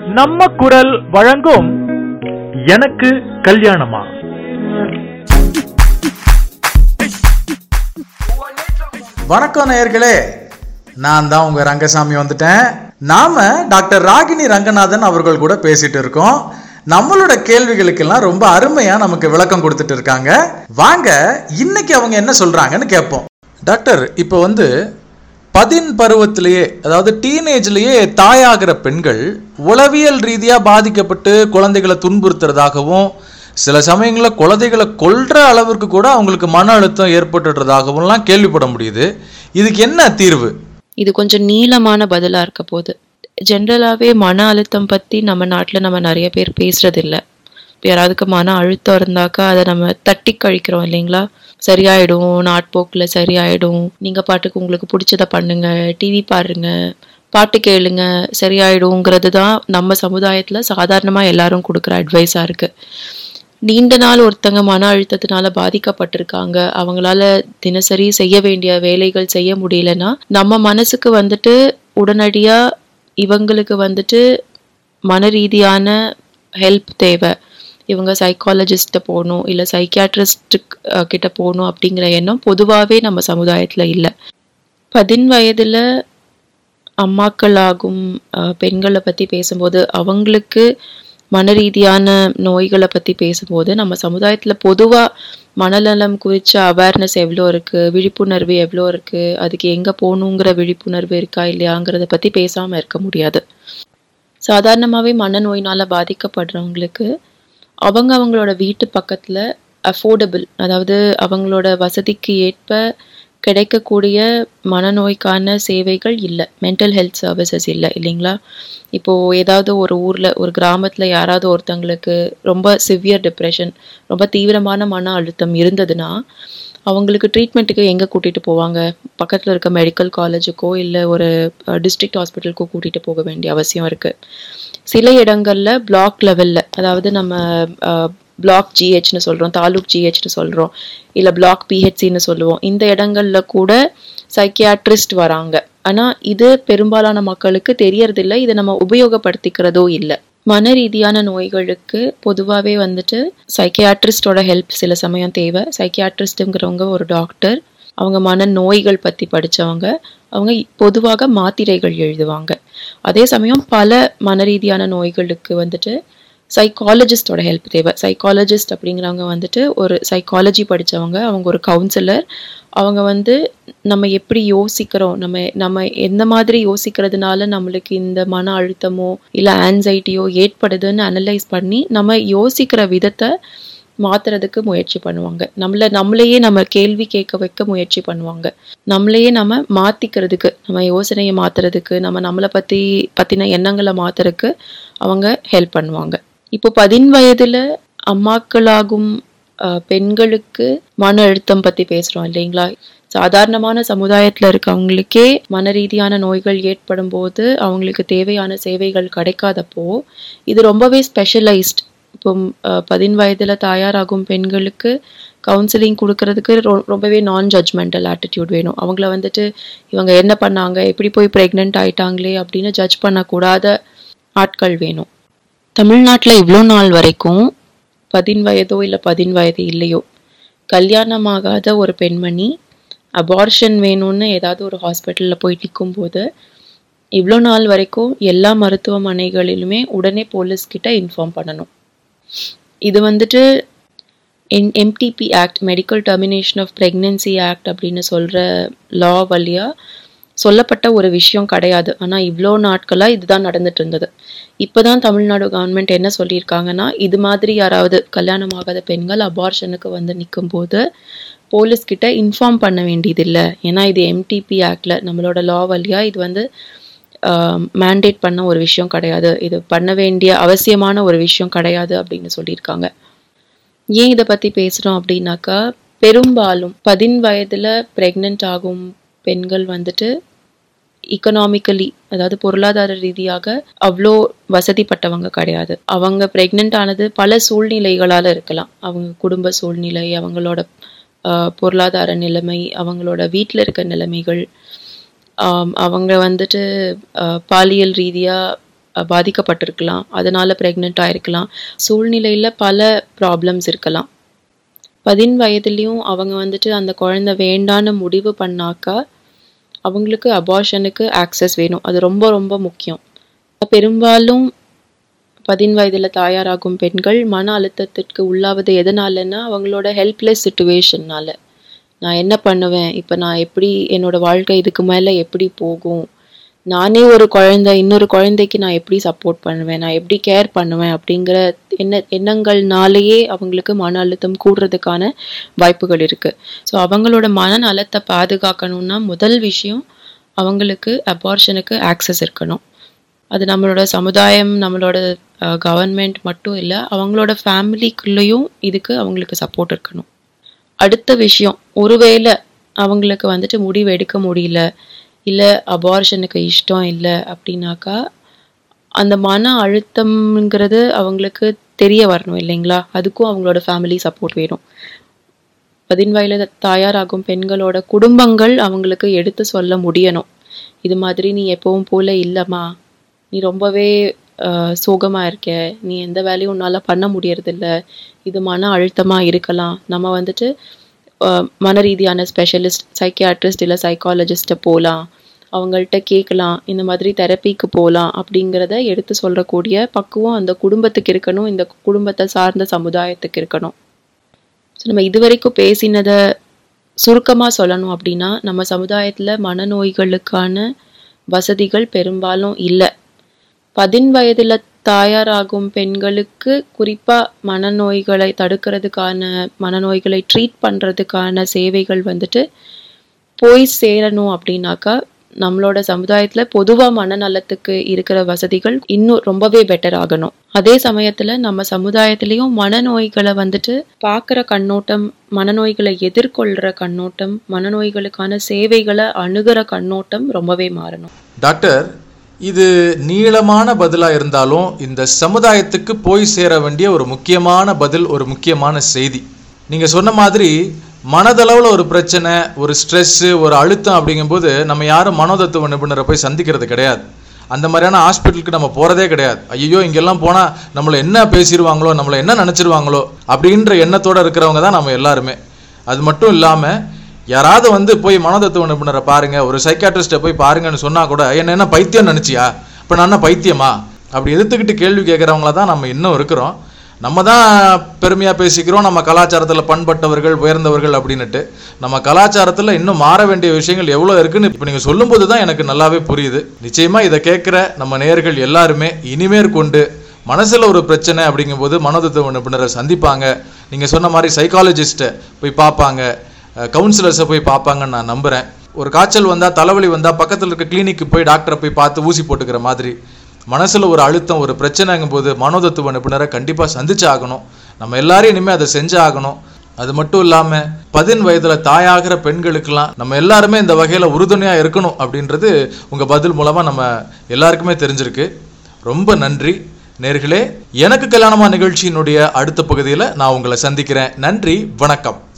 நம்ம குரல் வழங்கும் எனக்கு கல்யாணமா வணக்கம் நேயர்களே நான் தான் உங்க ரங்கசாமி வந்துட்டேன் நாம டாக்டர் ராகினி ரங்கநாதன் அவர்கள் கூட பேசிட்டு இருக்கோம் நம்மளோட கேள்விகளுக்கெல்லாம் ரொம்ப அருமையா நமக்கு விளக்கம் கொடுத்துட்டு இருக்காங்க வாங்க இன்னைக்கு அவங்க என்ன சொல்றாங்கன்னு கேட்போம் டாக்டர் இப்போ வந்து பதின் பருவத்திலேயே அதாவது டீனேஜ்லயே தாயாகிற பெண்கள் உளவியல் ரீதியா பாதிக்கப்பட்டு குழந்தைகளை துன்புறுத்துறதாகவும் சில சமயங்களில் குழந்தைகளை கொல்ற அளவிற்கு கூட அவங்களுக்கு மன அழுத்தம் ஏற்பட்டுறதாகவும்லாம் கேள்விப்பட முடியுது இதுக்கு என்ன தீர்வு இது கொஞ்சம் நீளமான பதிலாக இருக்க போகுது ஜென்ரலாகவே மன அழுத்தம் பற்றி நம்ம நாட்டில் நம்ம நிறைய பேர் பேசுறது இல்ல யாராவதுக்கு மன அழுத்தம் இருந்தாக்கா அதை நம்ம தட்டி கழிக்கிறோம் இல்லைங்களா சரியாயிடும் நாட்போக்கில் சரியாயிடும் நீங்கள் பாட்டுக்கு உங்களுக்கு பிடிச்சத பண்ணுங்க டிவி பாருங்க பாட்டு கேளுங்க சரியாயிடுங்கிறது தான் நம்ம சமுதாயத்தில் சாதாரணமாக எல்லாரும் கொடுக்குற அட்வைஸாக இருக்குது நீண்ட நாள் ஒருத்தங்க மன அழுத்தத்தினால பாதிக்கப்பட்டிருக்காங்க அவங்களால தினசரி செய்ய வேண்டிய வேலைகள் செய்ய முடியலன்னா நம்ம மனசுக்கு வந்துட்டு உடனடியா இவங்களுக்கு வந்துட்டு மன ரீதியான ஹெல்ப் தேவை இவங்க சைக்காலஜிஸ்ட்டை போகணும் இல்லை சைக்கியாட்ரிஸ்ட் கிட்ட போகணும் அப்படிங்கிற எண்ணம் பொதுவாகவே நம்ம சமுதாயத்தில் இல்லை பதின் வயதில் அம்மாக்களாகும் அஹ், பெண்களை பற்றி பேசும்போது அவங்களுக்கு மன ரீதியான நோய்களை பற்றி பேசும்போது நம்ம சமுதாயத்தில் பொதுவாக மனநலம் குறித்த அவேர்னஸ் எவ்வளோ இருக்குது விழிப்புணர்வு எவ்வளோ இருக்குது அதுக்கு எங்கே போகணுங்கிற விழிப்புணர்வு இருக்கா இல்லையாங்கிறத பற்றி பேசாமல் இருக்க முடியாது சாதாரணமாகவே மனநோயினால் பாதிக்கப்படுறவங்களுக்கு அவங்க அவங்களோட வீட்டு பக்கத்தில் அஃபோர்டபுள் அதாவது அவங்களோட வசதிக்கு ஏற்ப கிடைக்கக்கூடிய மனநோய்க்கான சேவைகள் இல்லை மென்டல் ஹெல்த் சர்வீசஸ் இல்லை இல்லைங்களா இப்போது ஏதாவது ஒரு ஊரில் ஒரு கிராமத்தில் யாராவது ஒருத்தங்களுக்கு ரொம்ப சிவியர் டிப்ரெஷன் ரொம்ப தீவிரமான மன அழுத்தம் இருந்ததுன்னா அவங்களுக்கு ட்ரீட்மெண்ட்டுக்கு எங்கே கூட்டிகிட்டு போவாங்க பக்கத்தில் இருக்க மெடிக்கல் காலேஜுக்கோ இல்லை ஒரு டிஸ்ட்ரிக்ட் ஹாஸ்பிட்டலுக்கோ கூட்டிகிட்டு போக வேண்டிய அவசியம் இருக்குது சில இடங்களில் பிளாக் லெவலில் அதாவது நம்ம பிளாக் ஜிஹெச்னு சொல்கிறோம் தாலுக் ஜிஹெச்னு சொல்கிறோம் இல்லை பிளாக் பிஹெச்சின்னு சொல்லுவோம் இந்த இடங்கள்ல கூட சைக்கியாட்ரிஸ்ட் வராங்க ஆனால் இது பெரும்பாலான மக்களுக்கு தெரியறதில்ல இதை நம்ம உபயோகப்படுத்திக்கிறதோ இல்லை மன ரீதியான நோய்களுக்கு பொதுவாகவே வந்துட்டு சைக்கியாட்ரிஸ்டோட ஹெல்ப் சில சமயம் தேவை சைக்கியாட்ரிஸ்ட்டுங்கிறவங்க ஒரு டாக்டர் அவங்க மன நோய்கள் பற்றி படித்தவங்க அவங்க பொதுவாக மாத்திரைகள் எழுதுவாங்க அதே சமயம் பல மன ரீதியான நோய்களுக்கு வந்துட்டு சைக்காலஜிஸ்டோட ஹெல்ப் தேவை சைக்காலஜிஸ்ட் அப்படிங்கிறவங்க வந்துட்டு ஒரு சைக்காலஜி படித்தவங்க அவங்க ஒரு கவுன்சிலர் அவங்க வந்து நம்ம எப்படி யோசிக்கிறோம் நம்ம நம்ம எந்த மாதிரி யோசிக்கிறதுனால நம்மளுக்கு இந்த மன அழுத்தமோ இல்லை ஆன்சைட்டியோ ஏற்படுதுன்னு அனலைஸ் பண்ணி நம்ம யோசிக்கிற விதத்தை மாத்துறதுக்கு முயற்சி பண்ணுவாங்க நம்மள நம்மளையே நம்ம கேள்வி கேட்க வைக்க முயற்சி பண்ணுவாங்க நம்மளையே நம்ம மாத்திக்கிறதுக்கு நம்ம யோசனையை மாத்துறதுக்கு நம்ம நம்மளை பத்தி பத்தின எண்ணங்களை மாத்துறதுக்கு அவங்க ஹெல்ப் பண்ணுவாங்க இப்போ பதின் வயதுல அம்மாக்களாகும் அஹ், பெண்களுக்கு மன அழுத்தம் பத்தி பேசுறோம் இல்லைங்களா சாதாரணமான சமுதாயத்துல இருக்கவங்களுக்கே மன ரீதியான நோய்கள் ஏற்படும் போது அவங்களுக்கு தேவையான சேவைகள் கிடைக்காதப்போ இது ரொம்பவே ஸ்பெஷலைஸ்ட் இப்போ அஹ், பதின் வயதுல தயாராகும் பெண்களுக்கு கவுன்சிலிங் கொடுக்கறதுக்கு ரொ- ரொம்பவே நான் ஜட்ஜ்மெண்டல் ஆட்டிடியூட் வேணும் அவங்கள வந்துட்டு இவங்க என்ன பண்ணாங்க எப்படி போய் ப்ரெக்னென்ட் ஆயிட்டாங்களே அப்படின்னு ஜட்ஜ் பண்ணக்கூடாத ஆட்கள் வேணும் தமிழ்நாட்டில் இவ்வளோ நாள் வரைக்கும் பதின் வயதோ இல்லை பதின் வயது இல்லையோ கல்யாணமாகாத ஒரு பெண்மணி அபார்ஷன் வேணும்னு ஏதாவது ஒரு ஹாஸ்பிட்டலில் போய் நிற்கும்போது இவ்வளோ நாள் வரைக்கும் எல்லா மருத்துவமனைகளிலுமே உடனே போலீஸ் கிட்ட இன்ஃபார்ம் பண்ணணும் இது வந்துட்டு என் MTP act medical termination of pregnancy act அப்படின்னு சொல்கிற லா வழியாக சொல்லப்பட்ட ஒரு விஷயம் கிடையாது ஆனால் இவ்வளோ நாட்களாக இதுதான் நடந்துட்டு இருந்தது இப்போ தான் தமிழ்நாடு கவர்மெண்ட் என்ன சொல்லியிருக்காங்கன்னா இது மாதிரி யாராவது கல்யாணம் ஆகாத பெண்கள் அபார்ஷனுக்கு வந்து நிற்கும்போது போலீஸ் கிட்ட இன்ஃபார்ம் பண்ண வேண்டியதில்லை ஏன்னா இது எம்டிபி ஆக்டில் நம்மளோட லா வழியாக இது வந்து மேண்டேட் பண்ண ஒரு விஷயம் கிடையாது இது பண்ண வேண்டிய அவசியமான ஒரு விஷயம் கிடையாது அப்படின்னு சொல்லியிருக்காங்க ஏன் இதை பற்றி பேசுகிறோம் அப்படின்னாக்கா பெரும்பாலும் பதின் வயதில் ப்ரெக்னென்ட் ஆகும் பெண்கள் வந்துட்டு இக்கனாமிக்கலி அதாவது பொருளாதார ரீதியாக அவ்வளோ வசதிப்பட்டவங்க கிடையாது அவங்க ப்ரெக்னென்ட் ஆனது பல சூழ்நிலைகளால் இருக்கலாம் அவங்க குடும்ப சூழ்நிலை அவங்களோட ஆஹ், பொருளாதார நிலைமை அவங்களோட வீட்டில் இருக்க நிலைமைகள் ஆம், அவங்க வந்துட்டு ஆஹ், பாலியல் ரீதியாக அஹ், பாதிக்கப்பட்டிருக்கலாம் அதனால ப்ரெக்னென்ட் ஆயிருக்கலாம் சூழ்நிலையில் பல ப்ராப்ளம்ஸ் இருக்கலாம் பதின் வயதுலேயும் அவங்க வந்துட்டு அந்த குழந்தை வேண்டான்னு முடிவு பண்ணாக்கா அவங்களுக்கு அபார்ஷனுக்கு ஆக்சஸ் வேணும் அது ரொம்ப ரொம்ப முக்கியம் பெரும்பாலும் பதின் வயதில் தயாராகும் பெண்கள் மன அழுத்தத்திற்கு உள்ளாவது எதனாலன்னா அவங்களோட ஹெல்ப்லெஸ் சுச்சுவேஷன்னால நான் என்ன பண்ணுவேன் இப்போ நான் எப்படி என்னோட வாழ்க்கை இதுக்கு மேலே எப்படி போகும் நானே ஒரு குழந்தை இன்னொரு குழந்தைக்கு நான் எப்படி சப்போர்ட் பண்ணுவேன் நான் எப்படி கேர் பண்ணுவேன் அப்படிங்கிற எண்ண எண்ணங்கள்னாலேயே அவங்களுக்கு மன அழுத்தம் கூடுறதுக்கான வாய்ப்புகள் இருக்கு ஸோ அவங்களோட மனநலத்தை பாதுகாக்கணும்னா முதல் விஷயம் அவங்களுக்கு அபார்ஷனுக்கு ஆக்சஸ் இருக்கணும் அது நம்மளோட சமுதாயம் நம்மளோட கவர்மெண்ட் மட்டும் இல்லை அவங்களோட ஃபேமிலிக்குள்ளேயும் இதுக்கு அவங்களுக்கு சப்போர்ட் இருக்கணும் அடுத்த விஷயம் ஒருவேளை அவங்களுக்கு வந்துட்டு முடிவு எடுக்க முடியல இல்லை அபார்ஷனுக்கு இஷ்டம் இல்லை அப்படின்னாக்கா அந்த மன அழுத்தம்ங்கிறது அவங்களுக்கு தெரிய வரணும் இல்லைங்களா அதுக்கும் அவங்களோட ஃபேமிலி சப்போர்ட் வேணும் பதின்வயல தயாராகும் பெண்களோட குடும்பங்கள் அவங்களுக்கு எடுத்து சொல்ல முடியணும் இது மாதிரி நீ எப்பவும் போல இல்லைம்மா நீ ரொம்பவே ஆஹ், சோகமா இருக்க நீ எந்த வேலையும் உன்னால பண்ண முடியறதில்ல இது மன அழுத்தமா இருக்கலாம் நம்ம வந்துட்டு ஆஹ், மன ரீதியான ஸ்பெஷலிஸ்ட் சைக்கியாட்ரிஸ்ட் இல்லை சைக்காலஜிஸ்ட்டை போகலாம் அவங்கள்ட்ட கேட்கலாம் இந்த மாதிரி தெரப்பிக்கு போகலாம் அப்படிங்கிறத எடுத்து சொல்லக்கூடிய பக்குவம் அந்த குடும்பத்துக்கு இருக்கணும் இந்த குடும்பத்தை சார்ந்த சமுதாயத்துக்கு இருக்கணும் ஸோ நம்ம இதுவரைக்கும் பேசினதை சுருக்கமாக சொல்லணும் அப்படின்னா நம்ம சமுதாயத்தில் மனநோய்களுக்கான வசதிகள் பெரும்பாலும் இல்லை பதின் வயதில் தயாராகும் பெண்களுக்கு குறிப்பாக மனநோய்களை தடுக்கிறதுக்கான மனநோய்களை ட்ரீட் பண்ணுறதுக்கான சேவைகள் வந்துட்டு போய் சேரணும் அப்படின்னாக்கா நம்மளோட சமுதாயத்துல பொதுவா மனநலத்துக்கு இருக்கிற வசதிகள் இன்னும் ரொம்பவே பெட்டர் ஆகணும் அதே சமயத்துல நம்ம சமுதாயத்திலயும் மனநோய்களை வந்துட்டு பார்க்குற கண்ணோட்டம் மனநோய்களை எதிர்கொள்ற கண்ணோட்டம் மனநோய்களுக்கான சேவைகளை அணுகிற கண்ணோட்டம் ரொம்பவே மாறணும் டாக்டர் இது நீளமான பதிலா இருந்தாலும் இந்த சமுதாயத்துக்கு போய் சேர வேண்டிய ஒரு முக்கியமான பதில் ஒரு முக்கியமான செய்தி நீங்க சொன்ன மாதிரி மனதளவுல ஒரு பிரச்சனை ஒரு ஸ்ட்ரெஸ் ஒரு அழுத்தம் அப்படிங்கும்போது நம்ம யாரும் மனோதத்துவ நிபுணரை போய் சந்திக்கிறது கிடையாது அந்த மாதிரியான ஹாஸ்பிட்டலுக்கு நம்ம போறதே கிடையாது ஐயோ இங்கெல்லாம் போனா நம்மளை என்ன பேசிடுவாங்களோ நம்மளை என்ன நினைச்சிருவாங்களோ அப்படின்ற எண்ணத்தோட இருக்கிறவங்க தான் நம்ம எல்லாருமே அது மட்டும் இல்லாம யாராவது வந்து போய் மனோதத்துவ நிபுணரை பாருங்க ஒரு சைக்காட்ரிஸ்ட்டை போய் பாருங்கன்னு சொன்னா கூட என்ன என்ன பைத்தியம் நினைச்சியா இப்போ நான் என்ன பைத்தியமா அப்படி எதிர்த்துக்கிட்டு கேள்வி கேட்குறவங்கள தான் நம்ம இன்னும் இருக்கிறோம் நம்ம தான் பெருமையாக பேசிக்கிறோம் நம்ம கலாச்சாரத்தில் பண்பட்டவர்கள் உயர்ந்தவர்கள் அப்படின்னுட்டு நம்ம கலாச்சாரத்தில் இன்னும் மாற வேண்டிய விஷயங்கள் எவ்வளோ இருக்குன்னு இப்போ நீங்கள் சொல்லும்போது தான் எனக்கு நல்லாவே புரியுது நிச்சயமாக இதை கேட்குற நம்ம நேயர்கள் எல்லாருமே இனிமேற் கொண்டு மனசில் ஒரு பிரச்சனை அப்படிங்கும்போது மனோதத்துவ நிபுணரை சந்திப்பாங்க நீங்கள் சொன்ன மாதிரி சைக்காலஜிஸ்ட்டை போய் பார்ப்பாங்க கவுன்சிலர்ஸை போய் பார்ப்பாங்கன்னு நான் நம்புகிறேன் ஒரு காய்ச்சல் வந்தால் தலைவலி வந்தால் பக்கத்தில் இருக்க கிளினிக்கு போய் டாக்டரை போய் பார்த்து ஊசி போட்டுக்கிற மாதிரி மனசில் ஒரு அழுத்தம் ஒரு பிரச்சனைங்கும் போது மனோதத்துவ நிபுணரை கண்டிப்பாக சந்திச்சு ஆகணும் நம்ம எல்லாரும் இனிமேல் அதை செஞ்சு ஆகணும் அது மட்டும் இல்லாமல் பதின் வயதில் தாயாகிற பெண்களுக்கெல்லாம் நம்ம எல்லாருமே இந்த வகையில் உறுதுணையாக இருக்கணும் அப்படின்றது உங்கள் பதில் மூலமாக நம்ம எல்லாருக்குமே தெரிஞ்சிருக்கு ரொம்ப நன்றி நேர்களே எனக்கு கல்யாணமா நிகழ்ச்சியினுடைய அடுத்த பகுதியில் நான் உங்களை சந்திக்கிறேன் நன்றி வணக்கம்